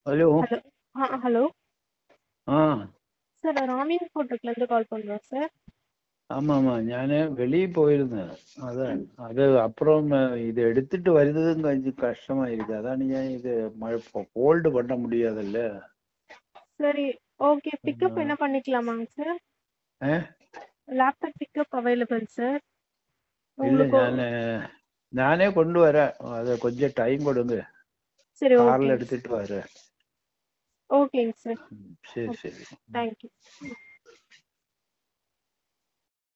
hello hello ah hello ah sir நான் ராமின் ஃபோட்டோக்லேருந்து கால் பண்ணுறோம் சார் ஆமாம்மா ഞാൻ വെളിയിൽ പോയിരുന്നു അതാണ് അത് അപ്പുറം ഇത് എടുത്തിട്ട് വരുന്നതും கொஞ்சம் കഷ്ടമായിരിക്കും അതാണ് ഞാൻ ഇത് മഴ ഹോൾഡ് பண்ண முடியாதுல்ல சரி ஓகே பிக்கப் என்ன பண்ணிக்கலாமாங்க சார் ഏ லேப்டாப் பிக்கப் அவைலபிள் சார் ഇല്ല உங்களுக்கு ഞാൻ ഞാനേ കൊണ്ടുവരാം അത് கொஞ்சம் டைம் കൊടുங்க சரி കാറിൽ ஓகே എടുത്തിട്ട് വരാം ஓகேங்க சார் ம், சரி சரி தேங்க்யூ